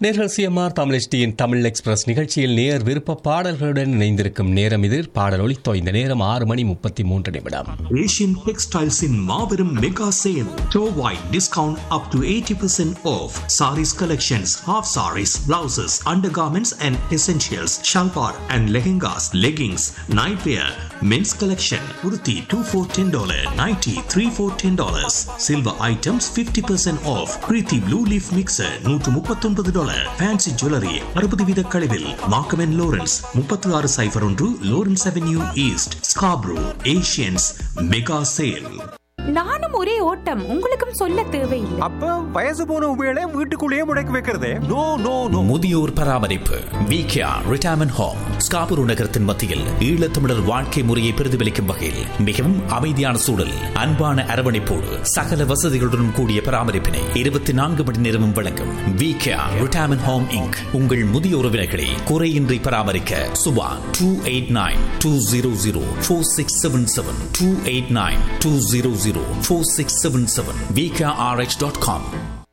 நேர்கள் CMR தமிழ்ச்சியின் Tamil express நிகழ்ச்சியில் நேர் விருப்ப பாடல்களுடன் இணைந்திருக்கும் நேரம் இது பாடல் ஒளித்தோ இந்த நேரம் ஆறு மணி முப்பத்தி மூன்று நிமிடம் ஏஷியன் டெக்ஸ்டைல்ஸ் இன் மாபெரும் மெகா சேல் டோ வைட் discount up to eighty percent off sarees collections half sarees blouses undergarments and essentials salwar and lehengas leggings nightwear men's collection kurti two four ten dollar nighty three four ten dollars silver items fifty percent off Preethi blue leaf mixer நூற்று முப்பத்தொன்பது dollar fancy jewellery அறுபது வீத கழிவில் மார்க்கமென் Lawrence முப்பத்தி ஆறு cipher ஒன்று Lawrence avenue east Scarborough Asians mega sale நானும் ஒரே ஓட்டம் உங்களுக்கும் சொல்ல தேவையில்லை அப்ப வயசு போன உபயோக வீட்டுக்குள்ளேயே முடக்கி வைக்கிறதே நோ நோ நோ முதியோர் பராமரிப்பு விகேஆர் ரிட்டையர்மெண்ட் ஹோம் ஸ்காபுரு நகரத்தின் மத்தியில் ஈழத்தமிழர் வாழ்க்கை முறையை பிரதிபலிக்கும் வகையில் மிகவும் அமைதியான சூழல் அன்பான அரவணைப்போடு சகல வசதிகளுடன் கூடிய பராமரிப்பினை இருபத்தி நான்கு மணி நேரமும் வழங்கும் விகேஆர் ரிட்டையர்மெண்ட் ஹோம் இங்க் உங்கள் முதிய உறவினர்களை குறையின்றி பராமரிக்க Subha two eight nine two zero zero four six seven seven two eight nine two zero zero four six seven seven VKRH dot com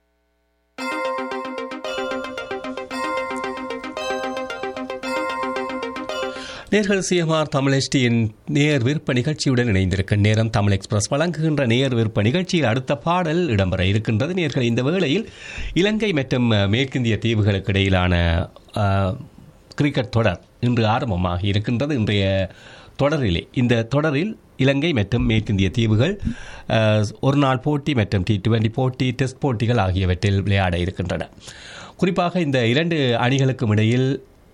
நேர்கள் சிஎம்ஆர் தமிழ் எஸ்டியின் நேர் விருப்ப நிகழ்ச்சியுடன் இணைந்திருக்கும் நேரம் தமிழ் எக்ஸ்பிரஸ் வழங்குகின்ற நேர் விருப்ப நிகழ்ச்சியில் அடுத்த பாடல் இடம்பெற இருக்கின்றது நேர்கள் இந்த வேளையில் இலங்கை மற்றும் மேற்கிந்திய தீவுகளுக்கு இடையிலான அஹ், கிரிக்கெட் தொடர் இன்று ஆரம்பமாகி இருக்கின்றது இன்றைய தொடரிலே இந்த தொடரில் இலங்கை மற்றும் மேற்கிந்திய தீவுகள் அஹ், ஒரு நாள் போட்டி மற்றும் டி டுவெண்டி போட்டி டெஸ்ட் போட்டிகள் ஆகியவற்றில் விளையாட இருக்கின்றன குறிப்பாக இந்த இரண்டு அணிகளுக்கும் இடையில்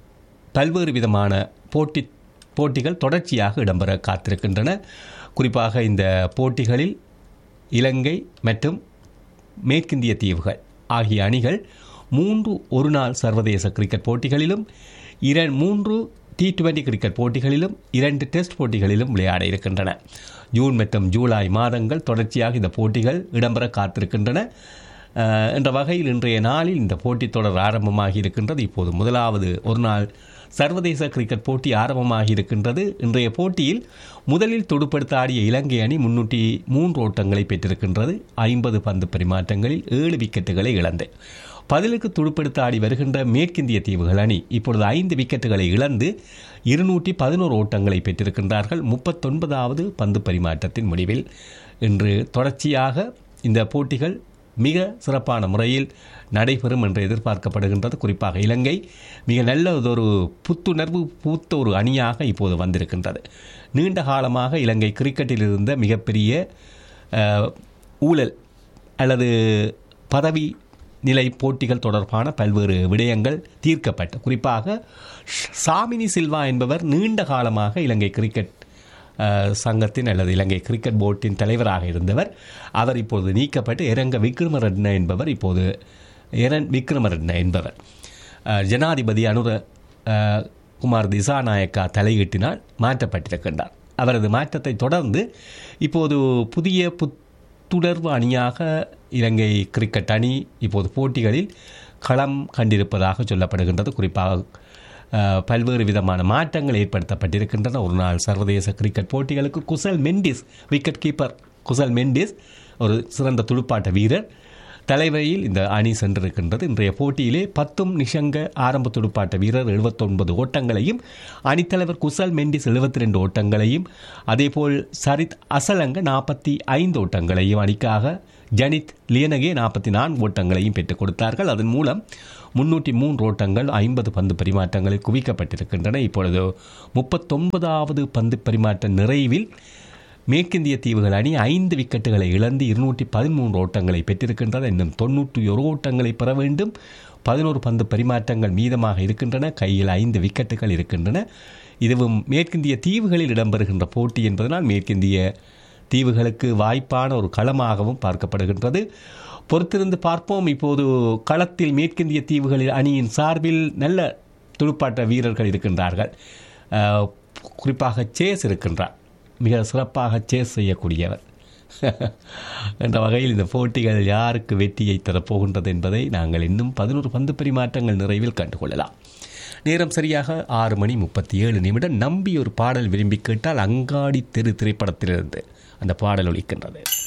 பல்வேறு விதமான போட்டி போட்டிகள் தொடர்ச்சியாக இடம்பெற காத்திருக்கின்றன குறிப்பாக இந்த போட்டிகளில் இலங்கை மற்றும் மேற்கிந்திய தீவுகள் ஆகிய அணிகள் மூன்று ஒருநாள் சர்வதேச கிரிக்கெட் போட்டிகளிலும் இர மூன்று டி டுவெண்டி கிரிக்கெட் போட்டிகளிலும் இரண்டு டெஸ்ட் போட்டிகளிலும் விளையாட இருக்கின்றன ஜூன் மற்றும் ஜூலை மாதங்கள் தொடர்ச்சியாக இந்த போட்டிகள் இடம்பெற காத்திருக்கின்றன அஹ், என்ற வகையில் இன்றைய நாளில் இந்த போட்டித் தொடர் ஆரம்பமாகி இருக்கின்றது இப்போது முதலாவது ஒரு நாள் சர்வதேச கிரிக்கெட் போட்டி ஆரம்பமாகி இருக்கின்றது இன்றைய போட்டியில் முதலில் துடுப்படுத்த ஆடிய இலங்கை அணி முன்னூற்றி மூன்று ஓட்டங்களை பெற்றிருக்கின்றது ஐம்பது பந்து பரிமாற்றங்களில் ஏழு விக்கெட்டுகளை இழந்து பதிலுக்கு துடுப்படுத்த ஆடி வருகின்ற மேற்கிந்திய தீவுகள் அணி இப்பொழுது ஐந்து விக்கெட்டுகளை இழந்து இருநூற்றி பதினோரு ஓட்டங்களை பெற்றிருக்கின்றார்கள் முப்பத்தொன்பதாவது பந்து பரிமாற்றத்தின் முடிவில் இன்று தொடர்ச்சியாக இந்த போட்டிகள் மிக சிறப்பான முறையில் நடைபெறும் என்று எதிர்பார்க்கப்படுகின்றது குறிப்பாக இலங்கை மிக நல்ல ஒரு புத்துணர்வு பூத்த ஒரு அணியாக இப்போது வந்திருக்கின்றது நீண்ட காலமாக இலங்கை கிரிக்கெட்டில் இருந்த மிகப்பெரிய அஹ், ஊழல் அல்லது பதவி நிலை போட்டிகள் தொடர்பான பல்வேறு விடயங்கள் தீர்க்கப்பட்ட குறிப்பாக சாமினி சில்வா என்பவர் நீண்ட காலமாக இலங்கை கிரிக்கெட் அஹ், சங்கத்தின் அல்லது இலங்கை கிரிக்கெட் போர்ட்டின் தலைவராக இருந்தவர் அவர் இப்போது நீக்கப்பட்டு இரங்க விக்ரமரட்ன என்பவர் இப்போது எரன் விக்ரமரட்ன என்பவர் அஹ், ஜனாதிபதி அனுர அஹ், குமார் திசாநாயக்கா தலையீட்டினால் மாற்றப்பட்டிருக்கின்றார் அவரது மாற்றத்தை தொடர்ந்து இப்போது புதிய புத்துணர்வு அணியாக இலங்கை கிரிக்கெட் அணி இப்போது போட்டிகளில் களம் கண்டிருப்பதாக சொல்லப்படுகின்றது குறிப்பாக அஹ், பல்வேறு விதமான மாற்றங்கள் ஏற்படுத்தப்பட்டிருக்கின்றன ஒரு நாள் சர்வதேச கிரிக்கெட் போட்டிகளுக்கு குசல் மெண்டிஸ் விக்கெட் கீப்பர் குசல் மெண்டிஸ் ஒரு சிறந்த துடுப்பாட்ட வீரர் தலைமையில் இந்த அணி சென்றிருக்கின்றது இன்றைய போட்டியிலே பத்தும் நிஷங்க ஆரம்ப துடுப்பாட்ட வீரர் 79 ஓட்டங்களையும் அணித்தலைவர் குசல் மெண்டிஸ் 72 ரெண்டு ஓட்டங்களையும் அதேபோல் சரித் அசலங்க நாற்பத்தி ஐந்து ஓட்டங்களையும் அணிக்காக ஜனித் லியனகே நாற்பத்தி நான்கு ஓட்டங்களையும் பெற்றுக் கொடுத்தார்கள் அதன் மூலம் முன்னூற்றி மூன்று ஓட்டங்கள் ஐம்பது பந்து பரிமாற்றங்களில் குவிக்கப்பட்டிருக்கின்றன இப்பொழுது முப்பத்தொன்பதாவது பந்து பரிமாற்ற நிறைவில் மேற்கிந்திய தீவுகள் அணி ஐந்து விக்கெட்டுகளை இழந்து இருநூற்றி பதிமூன்று ஓட்டங்களை பெற்றிருக்கின்றது இன்னும் தொன்னூற்றி ஒரு ஓட்டங்களை பெற வேண்டும் பதினோரு பந்து பரிமாற்றங்கள் மீதமாக இருக்கின்றன கையில் ஐந்து விக்கெட்டுகள் இருக்கின்றன இதுவும் மேற்கிந்திய தீவுகளில் இடம்பெறுகின்ற போட்டி என்பதனால் மேற்கிந்திய தீவுகளுக்கு வாய்ப்பான ஒரு களமாகவும் பார்க்கப்படுகின்றது பொறுத்திருந்து பார்ப்போம் இப்போது களத்தில் மேற்கிந்திய தீவுகளில் அணியின் சார்பில் நல்ல துடுப்பாட்ட வீரர்கள் இருக்கின்றார்கள் அஹ், குறிப்பாக சேஸ் இருக்கின்றார் மிக சிறப்பாக சேஸ் செய்யக்கூடியவர் என்ற வகையில் இந்த போட்டிகள் யாருக்கு வெற்றியை தரப்போகின்றது என்பதை நாங்கள் இன்னும் பதினோரு பந்து பரிமாற்றங்கள் நிறைவில் கண்டுகொள்ளலாம் நேரம் சரியாக ஆறு மணி முப்பத்தி ஏழு நிமிடம் நம்பி ஒரு பாடல் விரும்பி கேட்டால் அங்காடி தெரு திரைப்படத்திலிருந்து அந்த பாடல் ஒலிக்கின்றது